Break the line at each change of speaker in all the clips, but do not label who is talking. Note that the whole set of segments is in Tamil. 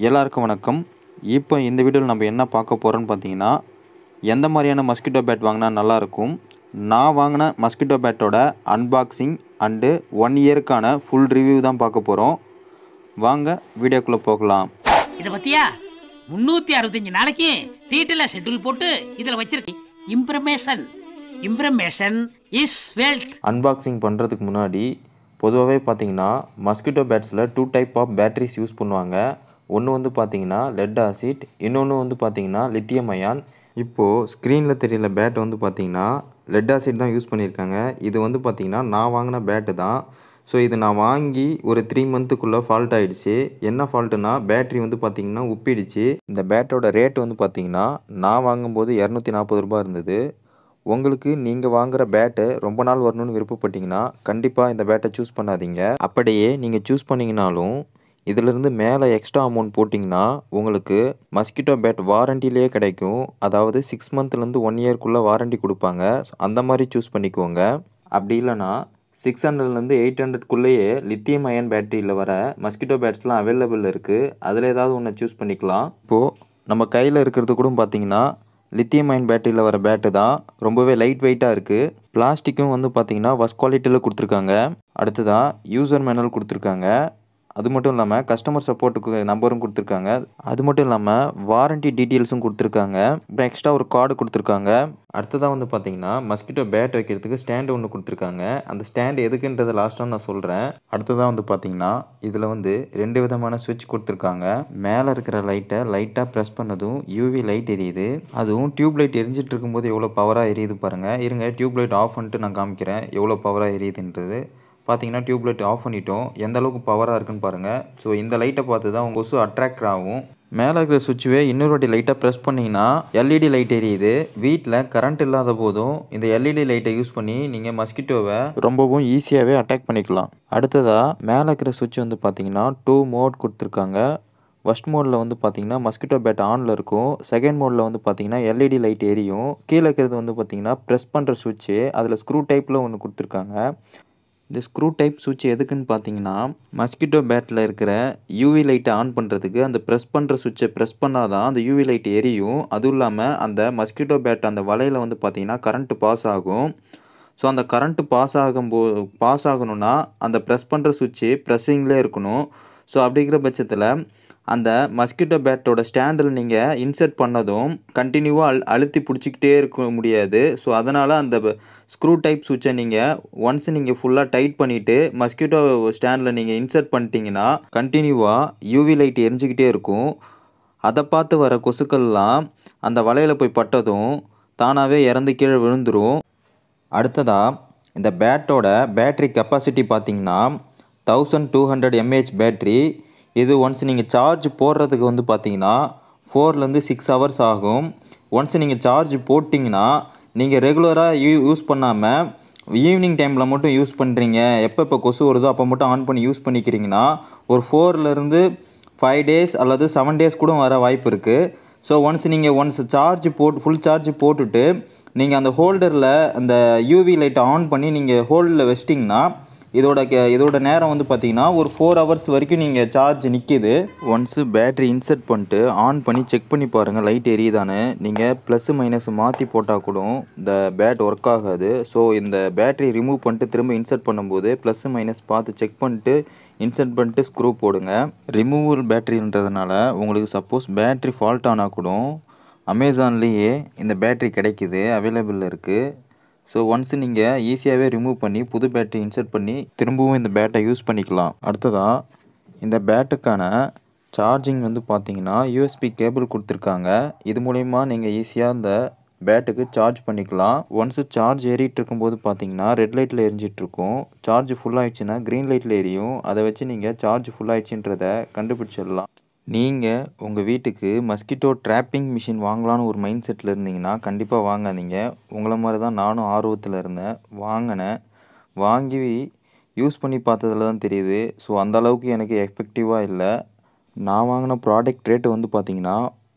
எல்லாருக்கும் வணக்கம் இப்போ இந்த வீடியோவில் நம்ம என்ன பார்க்க போகிறோம்னு பார்த்தீங்கன்னா எந்த மாதிரியான மஸ்கிட்டோ பேட் வாங்கினா நல்லாயிருக்கும் நான் வாங்கின மஸ்கிட்டோ பேட்டோட அன்பாக்சிங் அண்டு ஒன் இயருக்கான ஃபுல் ரிவ்யூ தான் பார்க்க போகிறோம் வாங்க வீடியோக்குள்ளே போகலாம்
இத பத்தியா முன்னூத்தி அறுபத்தஞ்சு நாளைக்கு டீட்டெயிலா ஷெட்யூல் போட்டு இதுல வச்சிருக்கு இம்ப்ரமேஷன் இம்ப்ரமேஷன் இஸ் வெல்த்
அன்பாக்சிங் பண்ணுறதுக்கு முன்னாடி பொதுவாகவே பார்த்தீங்கன்னா மஸ்கிட்டோ பேட்ஸில் two type of batteries use பண்ணுவாங்க ஒன்று வந்து பார்த்தீங்கன்னா லெட் ஆசிட் இன்னொன்று வந்து பார்த்தீங்கன்னா லித்தியம் அயான் இப்போது ஸ்க்ரீனில் தெரியல பேட் வந்து பார்த்தீங்கன்னா லெட் ஆசிட் தான் யூஸ் பண்ணியிருக்காங்க இது வந்து பார்த்தீங்கன்னா நான் வாங்கின பேட்டு தான் ஸோ இது நான் வாங்கி ஒரு த்ரீ மந்த்துக்குள்ளே ஃபால்ட் ஆயிடுச்சு என்ன ஃபால்ட்டுனா பேட்ரி வந்து பார்த்தீங்கன்னா உப்பிடுச்சு இந்த பேட்டோட ரேட் வந்து பார்த்தீங்கன்னா நான் வாங்கும்போது இரநூத்தி நாற்பது ரூபாய் இருந்தது உங்களுக்கு நீங்கள் வாங்குற பேட்டு ரொம்ப நாள் வரணும்னு விருப்பப்பட்டீங்கன்னா கண்டிப்பாக இந்த பேட்டை சூஸ் பண்ணாதீங்க அப்படியே நீங்கள் சூஸ் பண்ணிங்கனாலும் இதிலிருந்து மேலே எக்ஸ்ட்ரா அமௌண்ட் போட்டிங்கன்னா உங்களுக்கு மஸ்கிட்டோ பேட் வாரண்டிலே கிடைக்கும் அதாவது சிக்ஸ் மந்த்லேருந்து ஒன் இயர்க்குள்ளே வாரண்டி கொடுப்பாங்க So, அந்த மாதிரி சூஸ் பண்ணிக்கோங்க அப்படி இல்லைன்னா சிக்ஸ் ஹண்ட்ரட்லேருந்து எயிட் ஹண்ட்ரட்குள்ளேயே லித்தியம் அயன் பேட்டரியில் வர மஸ்கிட்டோ பேட்ஸ்லாம் அவைலபிள் இருக்குது அதில் ஏதாவது ஒன்று சூஸ் பண்ணிக்கலாம் இப்போது நம்ம கையில் இருக்கிறது கூட பார்த்தீங்கன்னா லித்தியம் அயன் பேட்டரியில் வர பேட்டு தான் ரொம்பவே லைட் வெயிட்டாக இருக்குது பிளாஸ்டிக்கும் வந்து பார்த்தீங்கன்னா ஃபஸ்ட் குவாலிட்டியில் கொடுத்துருக்காங்க அடுத்ததாக யூசர் மேனுவல் கொடுத்துருக்காங்க அது மட்டும் இல்லாமல் கஸ்டமர் சப்போர்ட்டுக்கு நம்பரும் கொடுத்துருக்காங்க அது மட்டும் இல்லாமல் வாரண்டி டீட்டெயில்ஸும் கொடுத்துருக்காங்க அப்புறம் எக்ஸ்ட்ரா ஒரு கார்டு கொடுத்துருக்காங்க அடுத்ததாக வந்து பார்த்தீங்கன்னா மஸ்கிட்டோ பேட் வைக்கிறதுக்கு ஸ்டாண்டு ஒன்று கொடுத்துருக்காங்க அந்த ஸ்டாண்டு எதுக்குன்றதை லாஸ்ட்டாக நான் சொல்கிறேன் அடுத்ததாக வந்து பார்த்தீங்கன்னா இதில் வந்து ரெண்டு விதமான சுவிட்ச் கொடுத்துருக்காங்க மேலே இருக்கிற லைட்டை லைட்டாக ப்ரெஸ் பண்ணதும் யூவி லைட் எரியுது அதுவும் டியூப் லைட் எரிஞ்சிட்டு இருக்கும்போது எவ்வளோ பவராக எரியுது பாருங்கள் இருங்க டியூப் லைட் ஆஃப் பண்ணிட்டு நான் காமிக்கிறேன் எவ்வளோ பவராக எரியுதுன்றது பார்த்தீங்கன்னா டியூப் லைட் ஆஃப் பண்ணிட்டோம் எந்த அளவுக்கு பவராக இருக்குன்னு பாருங்கள் ஸோ இந்த லைட்டை பார்த்து தான் உங்கள் கொசு அட்ராக்ட் ஆகும் மேலே இருக்கிற சுவிட்சுவே இன்னொரு வாட்டி லைட்டாக ப்ரெஸ் பண்ணிங்கன்னா எல்இடி லைட் எரியுது வீட்டில் கரண்ட் இல்லாத போதும் இந்த எல்இடி லைட்டை யூஸ் பண்ணி நீங்கள் மஸ்கிட்டோவை ரொம்பவும் ஈஸியாகவே அட்டாக் பண்ணிக்கலாம் அடுத்ததாக மேலே இருக்கிற சுவிட்ச் வந்து பார்த்தீங்கன்னா டூ மோட் கொடுத்துருக்காங்க ஃபஸ்ட் மோடில் வந்து பார்த்தீங்கன்னா மஸ்கிட்டோ பேட் ஆனில் இருக்கும் செகண்ட் மோடில் வந்து பார்த்தீங்கன்னா எல்இடி லைட் எரியும் கீழே இருக்கிறது வந்து பார்த்தீங்கன்னா ப்ரெஸ் பண்ணுற சுவிட்சு அதில் ஸ்க்ரூ டைப்பில் ஒன்று கொடுத்துருக்காங்க இந்த ஸ்க்ரூ டைப் சுவிட்ச் எதுக்குன்னு பார்த்தீங்கன்னா மஸ்கிட்டோ பேட்டில் இருக்கிற யூவி லைட்டை ஆன் பண்ணுறதுக்கு அந்த ப்ரெஸ் பண்ணுற சுவிட்சை ப்ரெஸ் பண்ணால் தான் அந்த யூவி லைட் எரியும் அதுவும் இல்லாமல் அந்த மஸ்கிட்டோ பேட் அந்த வலையில் வந்து பார்த்தீங்கன்னா கரண்ட்டு பாஸ் ஆகும் ஸோ அந்த கரண்ட்டு பாஸ் ஆகும்போ பாஸ் ஆகணும்னா அந்த ப்ரெஸ் பண்ணுற சுவிட்சு ப்ரெஸ்ஸிங்லேயே இருக்கணும் ஸோ அப்படிங்கிற பட்சத்தில் அந்த மஸ்கிட்டோ பேட்டோட ஸ்டாண்டில் நீங்கள் இன்சர்ட் பண்ணதும் கண்டினியூவாக அழு அழுத்தி பிடிச்சிக்கிட்டே இருக்க முடியாது ஸோ அதனால் அந்த ஸ்க்ரூ டைப் சுவிட்சை நீங்கள் ஒன்ஸ் நீங்கள் ஃபுல்லாக டைட் பண்ணிவிட்டு மஸ்கிட்டோ ஸ்டாண்டில் நீங்கள் இன்சர்ட் பண்ணிட்டீங்கன்னா கண்டினியூவாக யூவி லைட் எரிஞ்சிக்கிட்டே இருக்கும் அதை பார்த்து வர கொசுக்கள்லாம் அந்த வலையில் போய் பட்டதும் தானாகவே இறந்து கீழே விழுந்துரும் அடுத்ததாக இந்த பேட்டோட பேட்ரி கெப்பாசிட்டி பார்த்தீங்கன்னா thousand two hundred MAH battery இது ஒன்ஸ் நீங்கள் சார்ஜ் போடுறதுக்கு வந்து பார்த்தீங்கன்னா ஃபோர்லேருந்து சிக்ஸ் ஹவர்ஸ் ஆகும் ஒன்ஸ் நீங்கள் சார்ஜ் போட்டிங்கன்னா நீங்கள் ரெகுலராக யூ யூஸ் பண்ணாமல் ஈவினிங் டைமில் மட்டும் யூஸ் பண்ணுறீங்க எப்போ இப்போ கொசு வருதோ அப்போ மட்டும் ஆன் பண்ணி யூஸ் பண்ணிக்கிறீங்கன்னா ஒரு ஃபோர்லேருந்து ஃபைவ் டேஸ் அல்லது செவன் டேஸ் கூட வர வாய்ப்பு இருக்குது ஸோ ஒன்ஸ் நீங்கள் ஒன்ஸ் சார்ஜ் போட்டு ஃபுல் சார்ஜ் போட்டுட்டு நீங்கள் அந்த ஹோல்டரில் அந்த யூவி லைட்டை ஆன் பண்ணி நீங்கள் ஹோல்டில் வச்சிட்டிங்கன்னா இதோட கே- இதோட நேரம் வந்து பார்த்தீங்கன்னா ஒரு ஃபோர் ஹவர்ஸ் வரைக்கும் நீங்கள் சார்ஜ் நிற்கிது ஒன்ஸு பேட்ரி இன்சர்ட் பண்ணிட்டு ஆன் பண்ணி செக் பண்ணி பாருங்கள் லைட் எரியுதான்னு நீங்கள் ப்ளஸ்ஸு மைனஸ் மாற்றி போட்டால் கூட இந்த பேட் ஒர்க் ஆகாது ஸோ இந்த பேட்டரி ரிமூவ் பண்ணிட்டு திரும்ப இன்சர்ட் பண்ணும்போது ப்ளஸ்ஸு மைனஸ் பார்த்து செக் பண்ணிட்டு இன்சர்ட் பண்ணிட்டு ஸ்க்ரூ போடுங்க ரிமூவல் பேட்டரின்றதுனால உங்களுக்கு சப்போஸ் பேட்ரி ஃபால்ட் ஆனால் கூட அமேசான்லேயே இந்த பேட்ரி கிடைக்குது அவைலபிள் இருக்குது ஸோ ஒன்ஸ் நீங்கள் ஈஸியாகவே ரிமூவ் பண்ணி புது பேட்டரி இன்சர்ட் பண்ணி திரும்பவும் இந்த பேட்டை யூஸ் பண்ணிக்கலாம் அடுத்ததாக இந்த பேட்டுக்கான சார்ஜிங் வந்து பார்த்தீங்கன்னா யூஎஸ்பி கேபிள் கொடுத்துருக்காங்க இது மூலயமா நீங்கள் ஈஸியாக இந்த பேட்டுக்கு சார்ஜ் பண்ணிக்கலாம் ஒன்ஸு சார்ஜ் ஏறிட்டு இருக்கும்போது பார்த்தீங்கன்னா ரெட் லைட்டில் எரிஞ்சிட்ருக்கும் சார்ஜ் ஃபுல் ஆயிடுச்சுன்னா க்ரீன் லைட்டில் எரியும் அதை வச்சு நீங்கள் சார்ஜ் ஃபுல் ஆயிடுச்சுன்றத கண்டுபிடிச்சிடலாம் நீங்கள் உங்கள் வீட்டுக்கு மஸ்கிட்டோ ட்ராப்பிங் மிஷின் வாங்கலான்னு ஒரு மைண்ட் செட்டில் இருந்தீங்கன்னா கண்டிப்பாக வாங்காதீங்க உங்களை மாதிரி தான் நானும் ஆர்வத்தில் இருந்தேன் வாங்கினேன் வாங்கி யூஸ் பண்ணி பார்த்ததுல தான் தெரியுது ஸோ அந்த அளவுக்கு எனக்கு எஃபெக்டிவாக இல்லை நான் வாங்கின ப்ராடக்ட் ரேட்டு வந்து பார்த்தீங்கன்னா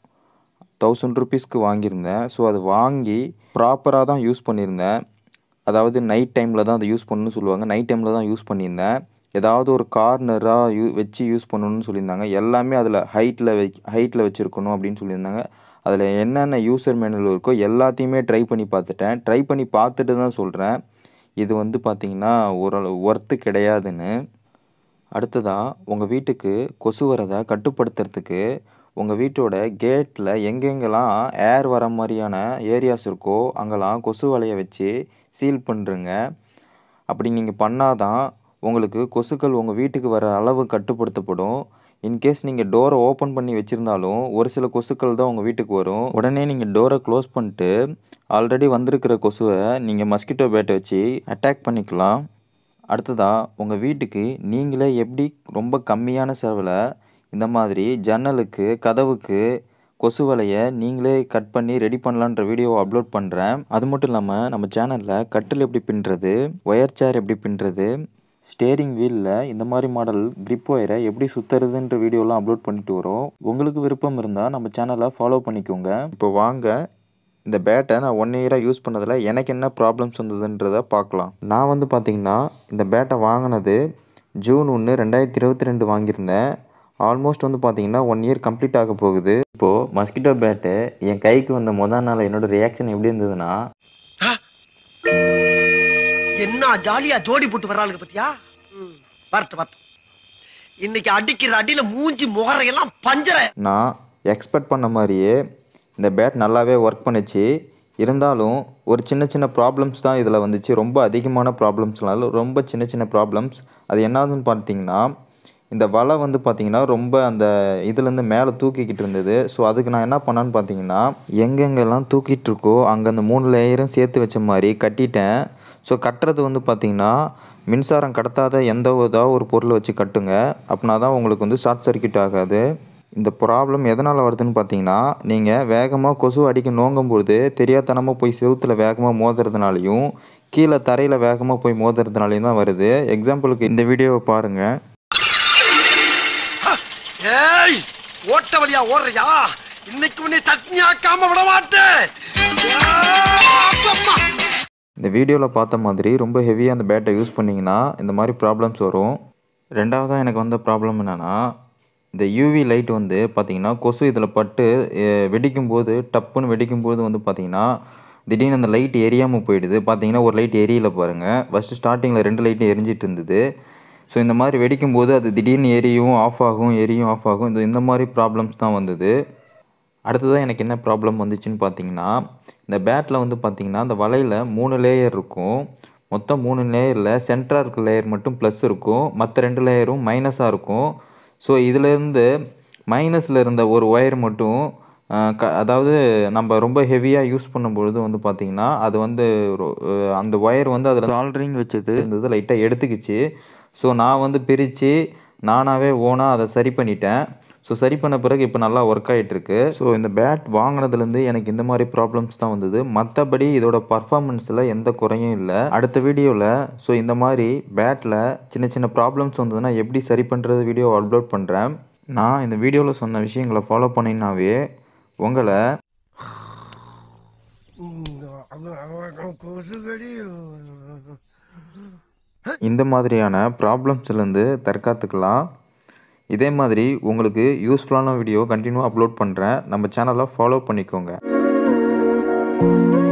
தௌசண்ட் ருபீஸ்க்கு வாங்கியிருந்தேன் ஸோ அது வாங்கி ப்ராப்பராக தான் யூஸ் பண்ணியிருந்தேன் அதாவது நைட் டைமில் தான் அதை யூஸ் பண்ணணும்னு சொல்லுவாங்க நைட் டைமில் தான் யூஸ் பண்ணியிருந்தேன் ஏதாவது ஒரு கார்னராக யூ வச்சு யூஸ் பண்ணணும்னு சொல்லியிருந்தாங்க எல்லாமே அதில் ஹைட்டில் வை ஹைட்டில் வச்சுருக்கணும் அப்படின்னு சொல்லியிருந்தாங்க அதில் என்னென்ன யூசர் மேனுவல் இருக்கோ எல்லாத்தையுமே ட்ரை பண்ணி பார்த்துட்டேன் ட்ரை பண்ணி பார்த்துட்டு தான் சொல்கிறேன் இது வந்து பார்த்திங்கன்னா ஓரளவு ஒர்த்து கிடையாதுன்னு அடுத்ததாக உங்கள் வீட்டுக்கு கொசு வரதை கட்டுப்படுத்துறதுக்கு உங்கள் வீட்டோட கேட்டில் எங்கெங்கெல்லாம் ஏர் வர மாதிரியான ஏரியாஸ் இருக்கோ அங்கெல்லாம் கொசு வலையை வச்சு சீல் பண்ணுறங்க அப்படி நீங்கள் பண்ணாதான் உங்களுக்கு கொசுக்கள் உங்கள் வீட்டுக்கு வர அளவு கட்டுப்படுத்தப்படும் இன்கேஸ் நீங்கள் டோரை ஓப்பன் பண்ணி வச்சுருந்தாலும் ஒரு சில கொசுக்கள் தான் உங்கள் வீட்டுக்கு வரும் உடனே நீங்கள் டோரை க்ளோஸ் பண்ணிட்டு ஆல்ரெடி வந்திருக்கிற கொசுவை நீங்கள் மஸ்கிட்டோ பேட்டை வச்சு அட்டாக் பண்ணிக்கலாம் அடுத்ததாக உங்கள் வீட்டுக்கு நீங்களே எப்படி ரொம்ப கம்மியான செலவில் இந்த மாதிரி ஜன்னலுக்கு கதவுக்கு கொசு வலையை நீங்களே கட் பண்ணி ரெடி பண்ணலான்ற வீடியோவை அப்லோட் பண்ணுறேன் அது மட்டும் இல்லாமல் நம்ம சேனலில் கட்டில் எப்படி பின்னுறது ஒயர் சேர் எப்படி பின்னுறது ஸ்டேரிங் வீலில் இந்த மாதிரி மாடல் grip ஒயரை எப்படி சுற்றுறதுன்ற வீடியோலாம் அப்லோட் பண்ணிட்டு வரோம் உங்களுக்கு விருப்பம் இருந்தால் நம்ம சேனலை ஃபாலோ பண்ணிக்கோங்க இப்போ வாங்க இந்த பேட்டை நான் ஒன் இயராக யூஸ் பண்ணதில் எனக்கு என்ன ப்ராப்ளம்ஸ் வந்ததுன்றதை பார்க்கலாம் நான் வந்து பார்த்திங்கன்னா இந்த பேட்டை வாங்கினது ஜூன் ஒன்று ரெண்டாயிரத்தி இருபத்தி ரெண்டு வாங்கியிருந்தேன் ஆல்மோஸ்ட் வந்து பார்த்தீங்கன்னா ஒன் இயர் கம்ப்ளீட் ஆக போகுது இப்போது மஸ்கிட்டோ பேட்டு என் கைக்கு வந்த முதல் நாள் என்னோட ரியாக்ஷன் எப்படி இருந்ததுன்னா
என்ன ஜாலியா ஜோடி போட்டு வர்றாளுங்க பத்தியா ம், வரட்டும் வரட்டும் இன்னைக்கு அடிக்கிற அடியில மூஞ்சி முகரையெல்லாம் பஞ்சர
நான் எக்ஸ்பெக்ட் பண்ண மாதிரியே இந்த பேட் நல்லாவே ஒர்க் பண்ணுச்சு இருந்தாலும் ஒரு சின்ன சின்ன ப்ராப்ளம்ஸ் தான் இதில் வந்துச்சு ரொம்ப அதிகமான ப்ராப்ளம்ஸ்னால ரொம்ப சின்ன சின்ன ப்ராப்ளம்ஸ் அது என்னதுன்னு பார்த்தீங்கன்னா இந்த வலை வந்து பார்த்தீங்கன்னா ரொம்ப அந்த இதுலேருந்து மேலே தூக்கிக்கிட்டு இருந்தது ஸோ அதுக்கு நான் என்ன பண்ணேன்னு பார்த்தீங்கன்னா எங்கெங்கெல்லாம் தூக்கிட்டு இருக்கோ அங்கே அந்த மூணு லேயரும் சேர்த்து வச்ச மாதிரி கட்டிட்டேன் ஸோ கட்டுறது வந்து பார்த்தீங்கன்னா மின்சாரம் கடத்தாத எந்த ஏதாவது ஒரு பொருளை வச்சு கட்டுங்க அப்படின்னா தான் உங்களுக்கு வந்து ஷார்ட் சர்க்யூட் ஆகாது இந்த ப்ராப்ளம் எதனால் வருதுன்னு பார்த்தீங்கன்னா நீங்கள் வேகமாக கொசு அடிக்க நோங்கும்போது தெரியாதனமாக போய் செவுத்தில் வேகமாக மோதுறதுனாலையும் கீழே தரையில் வேகமாக போய் மோதுறதுனாலையும் தான் வருது எக்ஸாம்பிளுக்கு இந்த வீடியோவை பாருங்கள்
ஏய் ஓட்ட வழியா ஓடுறியா இன்னைக்கு உன்னை சட்னி ஆக்காம விட மாட்டேன் அம்மா.
இந்த வீடியோவில் பார்த்த மாதிரி ரொம்ப ஹெவியாக அந்த பேட்டை யூஸ் பண்ணிங்கன்னா இந்த மாதிரி ப்ராப்ளம்ஸ் வரும் ரெண்டாவதாக எனக்கு வந்த ப்ராப்ளம் என்னென்னா இந்த யூவி லைட் வந்து பார்த்திங்கன்னா கொசு இதில் பட்டு அஹ், வெடிக்கும்போது டப்புன்னு வெடிக்கும்போது வந்து பார்த்திங்கன்னா திடீர்னு அந்த லைட் எரியாமல் போயிடுது பார்த்தீங்கன்னா ஒரு லைட் எரியல பாருங்கள் ஃபஸ்ட்டு ஸ்டார்டிங்கில் ரெண்டு லைட்டும் எரிஞ்சிட்டு இருந்தது ஸோ இந்த மாதிரி வெடிக்கும்போது அது திடீர்னு எரியும் ஆஃப் ஆகும் எரியும் ஆஃப் ஆகும் இந்த இந்த மாதிரி ப்ராப்ளம்ஸ் தான் வந்தது அடுத்ததாக எனக்கு என்ன ப்ராப்ளம் வந்துச்சுன்னு பார்த்தீங்கன்னா இந்த பேட்டில் வந்து பார்த்தீங்கன்னா அந்த வலையில் மூணு லேயர் இருக்கும் மொத்தம் மூணு லேயரில் சென்டராக இருக்க லேயர் மட்டும் ப்ளஸ் இருக்கும் மற்ற ரெண்டு லேயரும் மைனஸாக இருக்கும் ஸோ இதிலேருந்து மைனஸில் இருந்த ஒரு ஒயர் மட்டும் ஆஹ், க அதாவது நம்ம ரொம்ப ஹெவியாக யூஸ் பண்ணும்பொழுது வந்து பார்த்திங்கன்னா அது வந்து ரொ- ஆஹ், அந்த ஒயர் வந்து அதில் சால்ட்ரிங் வச்சது இருந்தது லைட்டாக எடுத்துக்கிச்சு ஸோ நான் வந்து பிரித்து நானாகவே ஓனாக அதை சரி பண்ணிட்டேன் ஸோ சரி பண்ண பிறகு இப்போ நல்லா ஒர்க் ஆகிட்டுருக்கு ஸோ இந்த பேட் வாங்கினதுலேருந்து எனக்கு இந்த மாதிரி ப்ராப்ளம்ஸ் தான் வந்தது மற்றபடி இதோட பர்ஃபார்மன்ஸில் எந்த குறையும் இல்லை அடுத்த வீடியோவில் ஸோ இந்த மாதிரி பேட்டில் சின்ன சின்ன ப்ராப்ளம்ஸ் வந்ததுன்னா எப்படி சரி பண்ணுறது வீடியோ அப்லோட் பண்ணுறேன் நான் இந்த வீடியோவில் சொன்ன விஷயங்களை ஃபாலோ பண்ணினாவே உங்களை இந்த மாதிரியான ப்ராப்ளம்ஸ்லேருந்து தற்காத்துக்கலாம் இதே மாதிரி உங்களுக்கு யூஸ்ஃபுல்லான வீடியோ கண்டினியூ அப்லோட் பண்ணுறேன் நம்ம சேனலை ஃபாலோ பண்ணிக்கோங்க